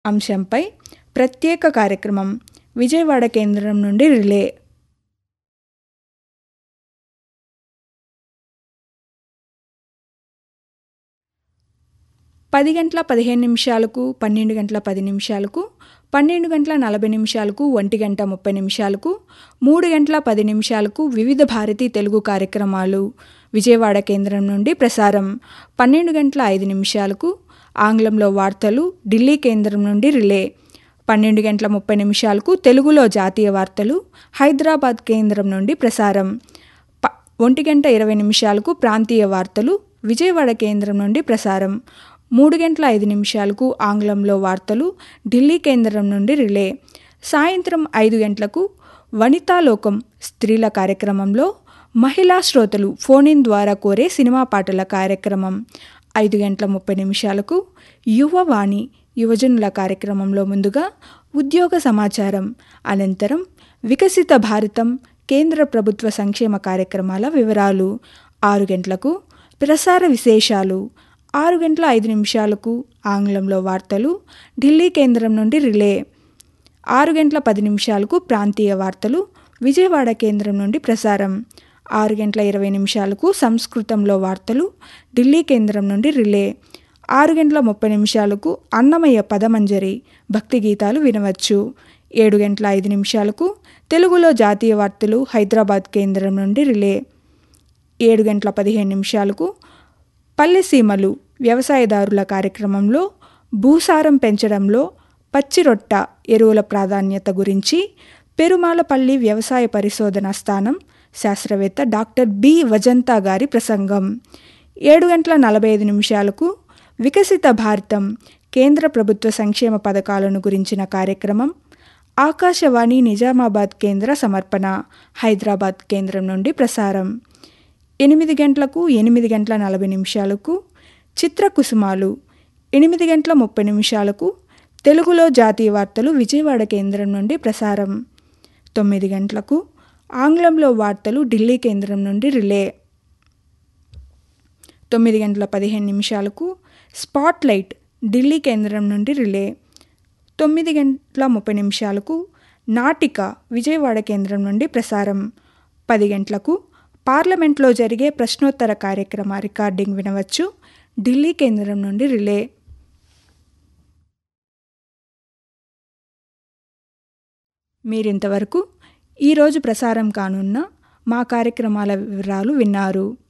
అంశంపై ప్రత్యేక కార్యక్రమం విజయవాడ కేంద్రం నుండి రిలే పది గంటల పదిహేను నిమిషాలకు పన్నెండు గంటల పది నిమిషాలకు పన్నెండు గంటల నలభై నిమిషాలకు ఒంటి గంట ముప్పై నిమిషాలకు మూడు గంటల పది నిమిషాలకు వివిధ భారతి తెలుగు కార్యక్రమాలు విజయవాడ కేంద్రం నుండి ప్రసారం పన్నెండు గంటల ఐదు నిమిషాలకు ఆంగ్లంలో వార్తలు ఢిల్లీ కేంద్రం నుండి రిలే పన్నెండు గంటల ముప్పై నిమిషాలకు తెలుగులో జాతీయ వార్తలు హైదరాబాద్ కేంద్రం నుండి ప్రసారం ప ఒంటి గంట ఇరవై నిమిషాలకు ప్రాంతీయ వార్తలు విజయవాడ కేంద్రం నుండి ప్రసారం మూడు గంటల ఐదు నిమిషాలకు ఆంగ్లంలో వార్తలు ఢిల్లీ కేంద్రం నుండి రిలే సాయంత్రం ఐదు గంటలకు వనితాలోకం స్త్రీల కార్యక్రమంలో మహిళా శ్రోతలు ఫోన్ ఇన్ ద్వారా కోరే సినిమా పాటల కార్యక్రమం ఐదు గంటల ముప్పై నిమిషాలకు యువవాణి యువజనుల కార్యక్రమంలో ముందుగా ఉద్యోగ సమాచారం అనంతరం వికసిత భారతం కేంద్ర ప్రభుత్వ సంక్షేమ కార్యక్రమాల వివరాలు ఆరు గంటలకు ప్రసార విశేషాలు ఆరు గంటల ఐదు నిమిషాలకు ఆంగ్లంలో వార్తలు ఢిల్లీ కేంద్రం నుండి రిలే ఆరు గంటల పది నిమిషాలకు ప్రాంతీయ వార్తలు విజయవాడ కేంద్రం నుండి ప్రసారం ఆరు గంటల ఇరవై నిమిషాలకు సంస్కృతంలో వార్తలు ఢిల్లీ కేంద్రం నుండి రిలే ఆరు గంటల ముప్పై నిమిషాలకు అన్నమయ్య పదమంజరి భక్తి గీతాలు వినవచ్చు ఏడు గంటల ఐదు నిమిషాలకు తెలుగులో జాతీయ వార్తలు హైదరాబాద్ కేంద్రం నుండి రిలే ఏడు గంటల పదిహేను నిమిషాలకు పల్లెసీమలు వ్యవసాయదారుల కార్యక్రమంలో భూసారం పెంచడంలో పచ్చిరొట్ట ఎరువుల ప్రాధాన్యత గురించి పెరుమాలపల్లి వ్యవసాయ పరిశోధన స్థానం శాస్త్రవేత్త డాక్టర్ బి వజంతా గారి ప్రసంగం ఏడు గంటల నలభై ఐదు నిమిషాలకు వికసిత భారతం కేంద్ర ప్రభుత్వ సంక్షేమ పథకాలను గురించిన కార్యక్రమం ఆకాశవాణి నిజామాబాద్ కేంద్ర సమర్పణ హైదరాబాద్ కేంద్రం నుండి ప్రసారం ఎనిమిది గంటలకు ఎనిమిది గంటల నలభై నిమిషాలకు చిత్రకుసుమాలు ఎనిమిది గంటల ముప్పై నిమిషాలకు తెలుగులో జాతీయ వార్తలు విజయవాడ కేంద్రం నుండి ప్రసారం తొమ్మిది గంటలకు ఆంగ్లంలో వార్తలు ఢిల్లీ కేంద్రం నుండి రిలే తొమ్మిది గంటల పదిహేను నిమిషాలకు స్పాట్లైట్ ఢిల్లీ కేంద్రం నుండి రిలే తొమ్మిది గంటల ముప్పై నిమిషాలకు నాటిక విజయవాడ కేంద్రం నుండి ప్రసారం పది గంటలకు పార్లమెంట్లో జరిగే ప్రశ్నోత్తర కార్యక్రమ రికార్డింగ్ వినవచ్చు ఢిల్లీ కేంద్రం నుండి రిలే మీరింతవరకు ఈరోజు ప్రసారం కానున్న మా కార్యక్రమాల వివరాలు విన్నారు